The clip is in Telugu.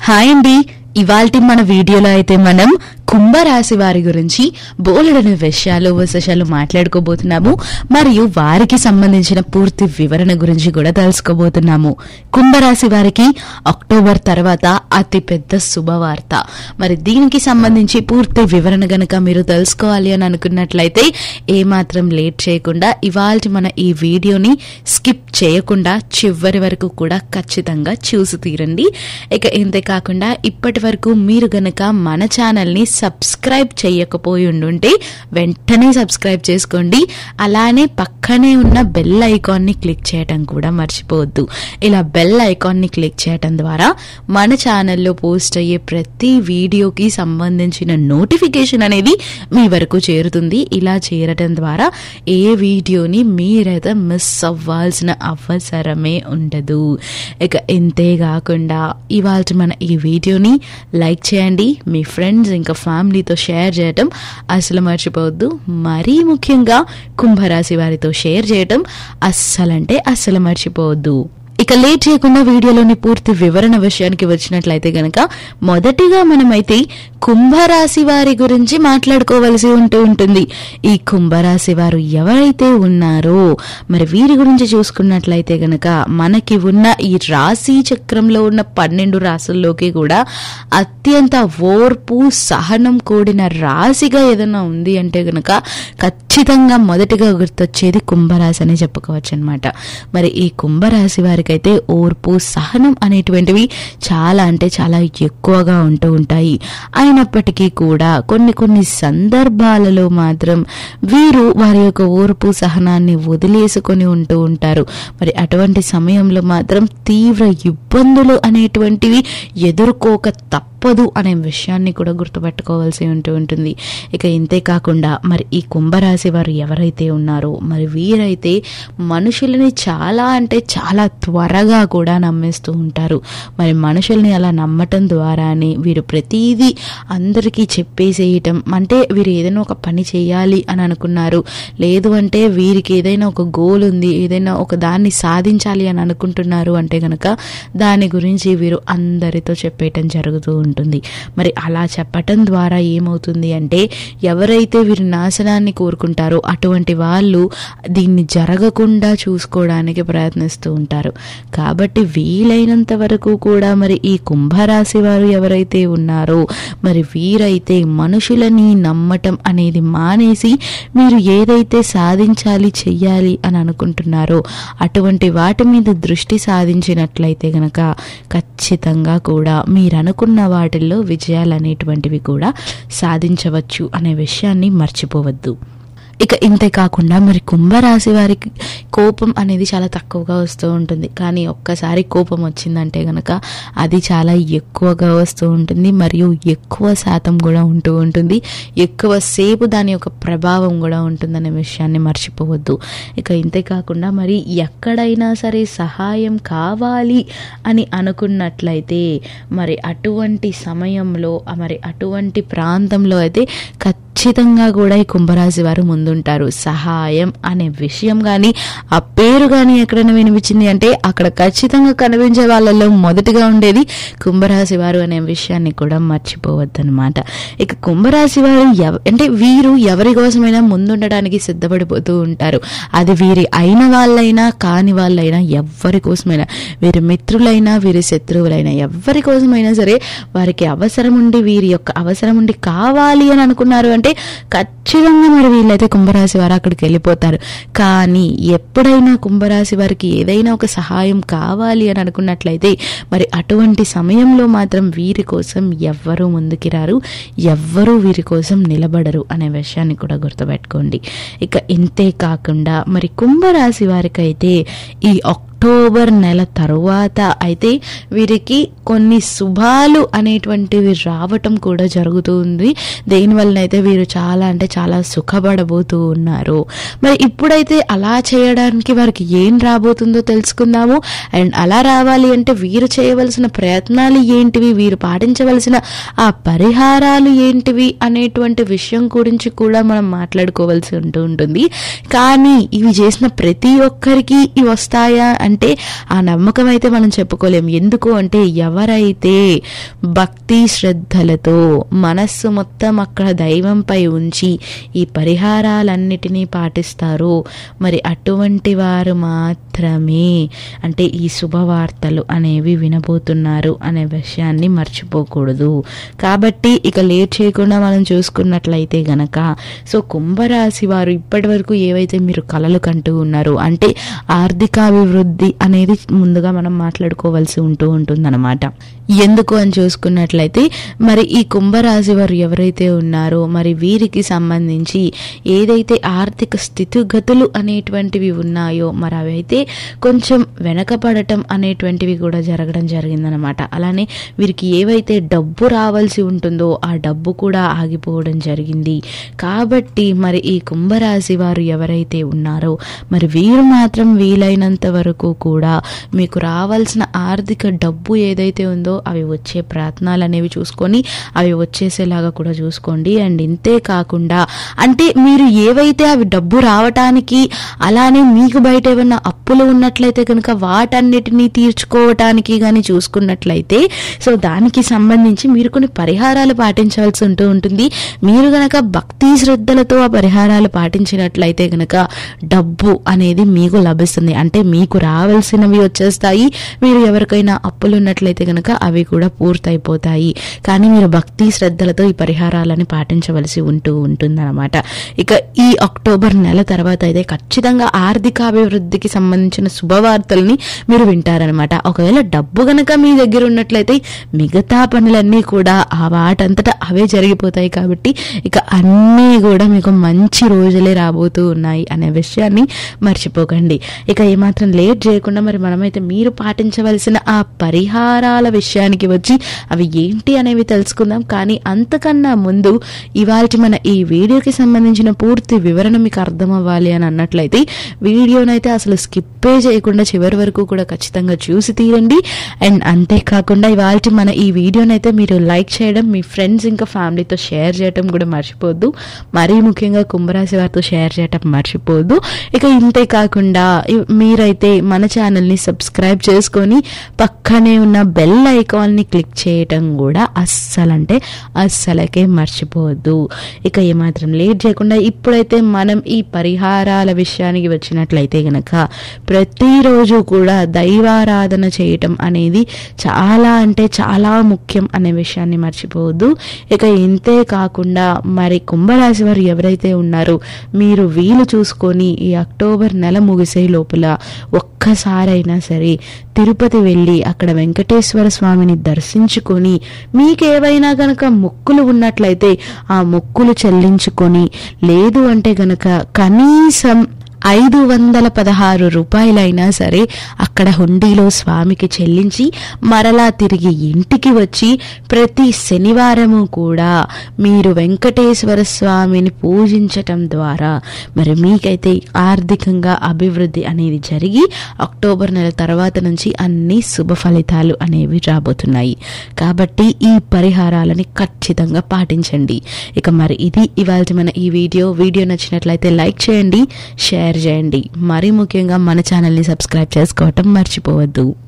హాయ్ అండి ఇవాల్టి మన వీడియోలో అయితే మనం కుంభరాశి వారి గురించి బోలెడని విషయాలు విశేషాలు మాట్లాడుకోబోతున్నాము మరియు వారికి సంబంధించిన పూర్తి వివరణ గురించి కూడా తెలుసుకోబోతున్నాము కుంభరాశి వారికి అక్టోబర్ తర్వాత అతి పెద్ద శుభవార్త మరి దీనికి సంబంధించి పూర్తి వివరణ గనక మీరు తెలుసుకోవాలి అని అనుకున్నట్లయితే ఏమాత్రం లేట్ చేయకుండా ఇవాళ మన ఈ వీడియోని స్కిప్ చేయకుండా చివరి వరకు కూడా ఖచ్చితంగా చూసి తీరండి ఇక ఇంతే కాకుండా ఇప్పటి వరకు మీరు గనక మన ఛానల్ని సబ్స్క్రైబ్ చేయకపోయి ఉండుంటే వెంటనే సబ్స్క్రైబ్ చేసుకోండి అలానే పక్కనే ఉన్న బెల్ ఐకాన్ని క్లిక్ చేయటం కూడా మర్చిపోవద్దు ఇలా బెల్ ఐకాన్ని క్లిక్ చేయటం ద్వారా మన ఛానల్లో పోస్ట్ అయ్యే ప్రతి వీడియోకి సంబంధించిన నోటిఫికేషన్ అనేది మీ వరకు చేరుతుంది ఇలా చేరటం ద్వారా ఏ వీడియోని మీరైతే మిస్ అవ్వాల్సిన అవసరమే ఉండదు ఇక ఇంతే కాకుండా ఇవాళ మన ఈ వీడియోని లైక్ చేయండి మీ ఫ్రెండ్స్ ఇంకా ఫ్యామిలీతో షేర్ చేయటం అసలు మర్చిపోవద్దు మరీ ముఖ్యంగా కుంభరాశి వారితో షేర్ చేయటం అస్సలంటే అస్సలు మర్చిపోవద్దు ఇక లేట్ చేయకుండా వీడియోలోని పూర్తి వివరణ విషయానికి వచ్చినట్లయితే గనక మొదటిగా మనమైతే కుంభరాశి వారి గురించి మాట్లాడుకోవలసి ఉంటూ ఉంటుంది ఈ కుంభరాశి వారు ఎవరైతే ఉన్నారో మరి వీరి గురించి చూసుకున్నట్లయితే గనక మనకి ఉన్న ఈ రాశి చక్రంలో ఉన్న పన్నెండు రాసుల్లోకి కూడా అత్యంత ఓర్పు సహనం కూడిన రాశిగా ఏదైనా ఉంది అంటే గనక ఖచ్చితంగా మొదటిగా గుర్తొచ్చేది కుంభరాశి అని చెప్పుకోవచ్చు అనమాట మరి ఈ కుంభరాశి వారికైతే ఓర్పు సహనం అనేటువంటివి చాలా అంటే చాలా ఎక్కువగా ఉంటూ ఉంటాయి అయినప్పటికీ కూడా కొన్ని కొన్ని సందర్భాలలో మాత్రం వీరు వారి యొక్క ఓర్పు సహనాన్ని వదిలేసుకొని ఉంటూ ఉంటారు మరి అటువంటి సమయంలో మాత్రం తీవ్ర ఇబ్బందులు అనేటువంటివి ఎదుర్కోక తప్పదు అనే విషయాన్ని కూడా గుర్తుపెట్టుకోవాల్సి ఉంటూ ఉంటుంది ఇక ఇంతే కాకుండా మరి ఈ కుంభరాశి వారు ఎవరైతే ఉన్నారో మరి వీరైతే మనుషులని చాలా అంటే చాలా త్వరగా కూడా నమ్మేస్తూ ఉంటారు మరి మనుషుల్ని అలా నమ్మటం ద్వారానే వీరు ప్రతిదీ అందరికీ చెప్పేసేయటం అంటే వీరు ఏదైనా ఒక పని చేయాలి అని అనుకున్నారు లేదు అంటే వీరికి ఏదైనా ఒక గోల్ ఉంది ఏదైనా ఒక దాన్ని సాధించాలి అని అనుకుంటున్నారు అంటే గనక దాని గురించి వీరు అందరితో చెప్పేయటం జరుగుతూ ఉంటుంది మరి అలా చెప్పటం ద్వారా ఏమవుతుంది అంటే ఎవరైతే వీరి నాశనాన్ని కోరుకుంటారో అటువంటి వాళ్ళు దీన్ని జరగకుండా చూసుకోవడానికి ప్రయత్నిస్తూ ఉంటారు కాబట్టి వీలైనంత వరకు కూడా మరి ఈ కుంభరాశి వారు ఎవరైతే ఉన్నారో మరి వీరైతే మనుషులని నమ్మటం అనేది మానేసి మీరు ఏదైతే సాధించాలి చెయ్యాలి అని అనుకుంటున్నారో అటువంటి వాటి మీద దృష్టి సాధించినట్లయితే గనక ఖచ్చితంగా కూడా మీరు అనుకున్న వాటిల్లో విజయాలు అనేటువంటివి కూడా సాధించవచ్చు అనే విషయాన్ని మర్చిపోవద్దు ఇక ఇంతే కాకుండా మరి కుంభరాశి వారికి కోపం అనేది చాలా తక్కువగా వస్తూ ఉంటుంది కానీ ఒక్కసారి కోపం వచ్చిందంటే గనక అది చాలా ఎక్కువగా వస్తూ ఉంటుంది మరియు ఎక్కువ శాతం కూడా ఉంటూ ఉంటుంది ఎక్కువ సేపు దాని యొక్క ప్రభావం కూడా ఉంటుందనే విషయాన్ని మర్చిపోవద్దు ఇక ఇంతే కాకుండా మరి ఎక్కడైనా సరే సహాయం కావాలి అని అనుకున్నట్లయితే మరి అటువంటి సమయంలో మరి అటువంటి ప్రాంతంలో అయితే ఖచ్చితంగా కూడా ఈ కుంభరాశి వారు ముందుంటారు సహాయం అనే విషయం కానీ ఆ పేరు కానీ ఎక్కడైనా వినిపించింది అంటే అక్కడ ఖచ్చితంగా కనిపించే వాళ్ళలో మొదటిగా ఉండేది కుంభరాశి వారు అనే విషయాన్ని కూడా మర్చిపోవద్దనమాట ఇక కుంభరాశి వారు ఎవ- అంటే వీరు ఎవరి కోసమైనా ముందుండడానికి సిద్ధపడిపోతూ ఉంటారు అది వీరి అయిన వాళ్ళైనా కాని వాళ్ళైనా ఎవరి కోసమైనా వీరి మిత్రులైనా వీరి శత్రువులైనా ఎవరి కోసమైనా సరే వారికి అవసరం ఉండి వీరి యొక్క అవసరం ఉండి కావాలి అని అనుకున్నారు అంటే ఖచ్చితంగా మరి వీళ్ళైతే కుంభరాశి వారు అక్కడికి వెళ్ళిపోతారు కానీ ఎప్పుడైనా కుంభరాశి వారికి ఏదైనా ఒక సహాయం కావాలి అని అనుకున్నట్లయితే మరి అటువంటి సమయంలో మాత్రం వీరి కోసం ఎవ్వరూ ముందుకి రారు ఎవ్వరూ వీరి కోసం నిలబడరు అనే విషయాన్ని కూడా గుర్తుపెట్టుకోండి ఇక ఇంతే కాకుండా మరి కుంభరాశి వారికైతే ఈ అక్టోబర్ నెల తరువాత అయితే వీరికి కొన్ని శుభాలు అనేటువంటివి రావటం కూడా జరుగుతుంది దేనివల్ల అయితే వీరు చాలా అంటే చాలా సుఖపడబోతూ ఉన్నారు మరి ఇప్పుడైతే అలా చేయడానికి వారికి ఏం రాబోతుందో తెలుసుకుందాము అండ్ అలా రావాలి అంటే వీరు చేయవలసిన ప్రయత్నాలు ఏంటివి వీరు పాటించవలసిన ఆ పరిహారాలు ఏంటివి అనేటువంటి విషయం గురించి కూడా మనం మాట్లాడుకోవాల్సి ఉంటూ ఉంటుంది కానీ ఇవి చేసిన ప్రతి ఒక్కరికి ఇవి వస్తాయా అంటే ఆ నమ్మకం అయితే మనం చెప్పుకోలేం ఎందుకు అంటే ఎవరైతే భక్తి శ్రద్ధలతో మనస్సు మొత్తం అక్కడ దైవంపై ఉంచి ఈ పరిహారాలన్నిటినీ పాటిస్తారో మరి అటువంటి వారు మాత్రమే అంటే ఈ శుభవార్తలు అనేవి వినబోతున్నారు అనే విషయాన్ని మర్చిపోకూడదు కాబట్టి ఇక లేట్ చేయకుండా మనం చూసుకున్నట్లయితే గనక సో కుంభరాశి వారు ఇప్పటి వరకు ఏవైతే మీరు కలలు కంటూ ఉన్నారో అంటే ఆర్థికాభివృద్ధి అనేది ముందుగా మనం మాట్లాడుకోవాల్సి ఉంటూ ఉంటుందన్నమాట ఎందుకు అని చూసుకున్నట్లయితే మరి ఈ కుంభరాశి వారు ఎవరైతే ఉన్నారో మరి వీరికి సంబంధించి ఏదైతే ఆర్థిక స్థితిగతులు అనేటువంటివి ఉన్నాయో మరి అవి అయితే కొంచెం వెనకపడటం అనేటువంటివి కూడా జరగడం జరిగిందనమాట అలానే వీరికి ఏవైతే డబ్బు రావాల్సి ఉంటుందో ఆ డబ్బు కూడా ఆగిపోవడం జరిగింది కాబట్టి మరి ఈ కుంభరాశి వారు ఎవరైతే ఉన్నారో మరి వీరు మాత్రం వీలైనంత వరకు కూడా మీకు రావాల్సిన ఆర్థిక డబ్బు ఏదైతే ఉందో అవి వచ్చే ప్రయత్నాలు అనేవి చూసుకొని అవి వచ్చేసేలాగా కూడా చూసుకోండి అండ్ ఇంతే కాకుండా అంటే మీరు ఏవైతే అవి డబ్బు రావటానికి అలానే మీకు బయట ఏమన్నా అప్పులు ఉన్నట్లయితే కనుక వాటన్నిటినీ తీర్చుకోవటానికి కానీ చూసుకున్నట్లయితే సో దానికి సంబంధించి మీరు కొన్ని పరిహారాలు పాటించవలసి ఉంటూ ఉంటుంది మీరు గనక భక్తి శ్రద్ధలతో ఆ పరిహారాలు పాటించినట్లయితే గనక డబ్బు అనేది మీకు లభిస్తుంది అంటే మీకు రావాల్సినవి వచ్చేస్తాయి మీరు ఎవరికైనా అప్పులు ఉన్నట్లయితే గనక అవి కూడా పూర్తయిపోతాయి కానీ మీరు భక్తి శ్రద్ధలతో ఈ పరిహారాలని పాటించవలసి ఉంటూ ఉంటుందన్నమాట ఇక ఈ అక్టోబర్ నెల తర్వాత అయితే ఖచ్చితంగా ఆర్థికాభివృద్ధికి సంబంధించిన శుభవార్తల్ని మీరు వింటారనమాట ఒకవేళ డబ్బు గనక మీ దగ్గర ఉన్నట్లయితే మిగతా పనులన్నీ కూడా ఆ వాటంతటా అవే జరిగిపోతాయి కాబట్టి ఇక అన్నీ కూడా మీకు మంచి రోజులే రాబోతూ ఉన్నాయి అనే విషయాన్ని మర్చిపోకండి ఇక ఏమాత్రం లేట్ చేయకుండా మరి మనమైతే మీరు పాటించవలసిన ఆ పరిహారాల విషయానికి వచ్చి అవి ఏంటి అనేవి తెలుసుకుందాం కానీ అంతకన్నా ముందు ఇవాళ మన ఈ వీడియోకి సంబంధించిన పూర్తి వివరణ మీకు అర్థం అవ్వాలి అని అన్నట్లయితే వీడియోనైతే అసలు స్కిప్పే చేయకుండా చివరి వరకు కూడా ఖచ్చితంగా చూసి తీరండి అండ్ అంతేకాకుండా ఇవాళ మన ఈ వీడియోనైతే మీరు లైక్ చేయడం మీ ఫ్రెండ్స్ ఇంకా ఫ్యామిలీతో షేర్ చేయడం కూడా మర్చిపోవద్దు మరీ ముఖ్యంగా కుంభరాశి వారితో షేర్ చేయటం మర్చిపోవద్దు ఇక ఇంతే కాకుండా ఇ- మీరైతే మన ఛానల్ని సబ్స్క్రైబ్ చేసుకొని పక్కనే ఉన్న బెల్ ఐకాన్ని క్లిక్ చేయటం కూడా అస్సలంటే అస్సలకే మర్చిపోవద్దు ఇక ఏమాత్రం లేట్ చేయకుండా ఇప్పుడైతే మనం ఈ పరిహారాల విషయానికి వచ్చినట్లయితే గనక ప్రతిరోజు కూడా దైవారాధన చేయటం అనేది చాలా అంటే చాలా ముఖ్యం అనే విషయాన్ని మర్చిపోవద్దు ఇక ఇంతే కాకుండా మరి కుంభరాశి వారు ఎవరైతే ఉన్నారో మీరు వీలు చూసుకొని ఈ అక్టోబర్ నెల ముగిసే లోపల ఒక్కసారైనా సరే తిరుపతి వెళ్ళి అక్కడ వెంకటేశ్వర స్వామిని దర్శించుకొని మీకేవైనా గనక మొక్కులు ఉన్నట్లయితే ఆ మొక్కులు చెల్లించుకొని లేదు అంటే గనక కనీసం ఐదు వందల పదహారు రూపాయలైనా సరే అక్కడ హుండీలో స్వామికి చెల్లించి మరలా తిరిగి ఇంటికి వచ్చి ప్రతి శనివారము కూడా మీరు వెంకటేశ్వర స్వామిని పూజించటం ద్వారా మరి మీకైతే ఆర్థికంగా అభివృద్ధి అనేది జరిగి అక్టోబర్ నెల తర్వాత నుంచి అన్ని శుభ ఫలితాలు అనేవి రాబోతున్నాయి కాబట్టి ఈ పరిహారాలని ఖచ్చితంగా పాటించండి ఇక మరి ఇది ఇవాళ మన ఈ వీడియో వీడియో నచ్చినట్లయితే లైక్ చేయండి షేర్ చేయండి మరీ ముఖ్యంగా మన ఛానల్ని సబ్స్క్రైబ్ చేసుకోవటం మర్చిపోవద్దు